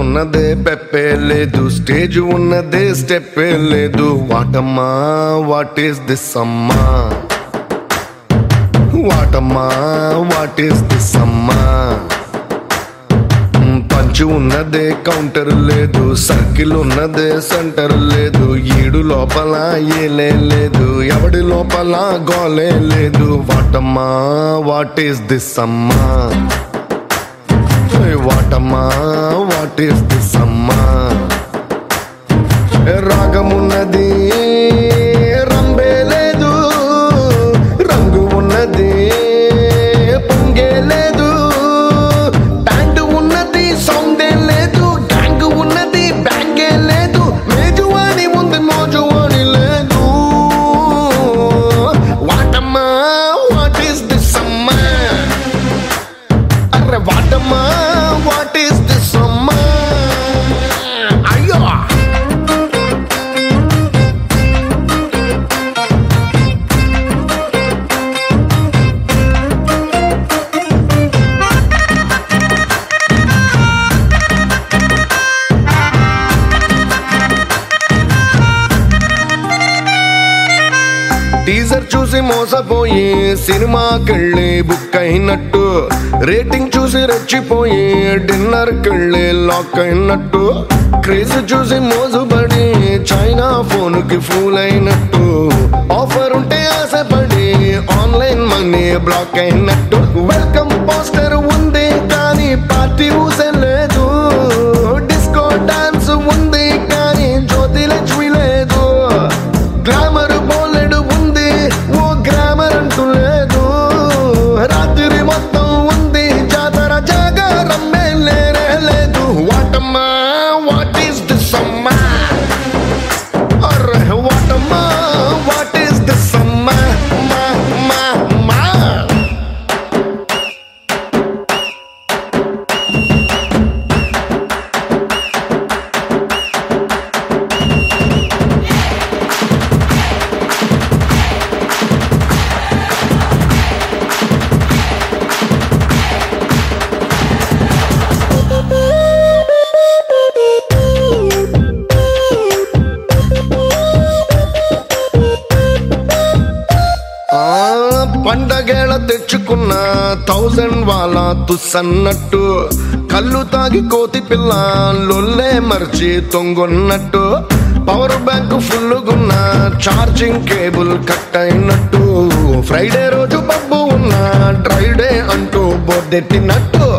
ఉన్నదే పెప్పే లేదు స్టేజ్ ఉన్నదే స్టెప్పే లేదు వాటమ్మా వాట్ ఈస్ దిస్ అమ్మా వాటమ్మా వాట్ ఈస్ దిస్ అమ్మా పంచి ఉన్నదే కౌంటర్ లేదు సర్కిల్ ఉన్నదే సెంటర్ లేదు ఈడు లోపల ఏలే లేదు ఎవడి లోపల గోలే లేదు వాటమ్మా వాట్ ఈస్ దిస్ అమ్మా వాటమ్మా వాట్ ఈస్ దిస్ అమ్మా రాగమున్నది రంబే లేదు రంగు ఉన్నది పొంగే లేదు ప్యాంటు ఉన్నది సౌండే లేదు గ్యాంగ్ ఉన్నది బ్యాంగే లేదు మేజు అని ఉంది మోజు అని లేదు వాటమ్మా వాట్ ఈస్ దిస్ అమ్మా అరే వాటమ్మా వాట్ ఈస్ దిస్ అమ్మా అయ్యో టీజర్ చూసి మోసపోయి సినిమాకెళ్ళి బుక్ అయినట్టు రేటింగ్ చూసి రెచ్చిపోయి డిన్నర్ కెళ్ళి లాక్ అయినట్టు క్రేజ్ చూసి మోజుబడి చైనా ఫోన్ కి ఫూల్ అయినట్టు ఆఫర్ ఉంటే ఆశపడి ఆన్లైన్ మనీ బ్లాక్ అయినట్టు వెల్కమ్ పోస్టర్ ఉంది కానీ పార్టీ ఊసలేదు డిస్కో డాన్స్ ఉంది కానీ జ్యోతి లక్ష్మి లేదు గ్లామర్ బోలెడు ఉంది ఓ గ్రామర్ అంటూ లేదు రాత్రి మొత్తం ఉంది జాతర జాగారం లేనే లేదు వాటమ్మా వాట్ ఈస్ దిస్ అమ్మా అర్రే వాటమ్మా వాట్ ఈస్ దిస్ అమ్మా మా మా మా ఆ పండగేళ తెచ్చుకున్న థౌజండ్ వాళ్ళ తుస్సన్నట్టు కళ్ళు తాగి కోతి పిల్ల లొల్లే మర్చి తొంగొన్నట్టు పవర్ బ్యాంక్ ఫుల్లుగున్న ఛార్జింగ్ కేబుల్ కట్ అయినట్టు ఫ్రైడే రోజు పబ్బు ఉన్న డ్రైడే అంటూ బొద్దెట్టినట్టు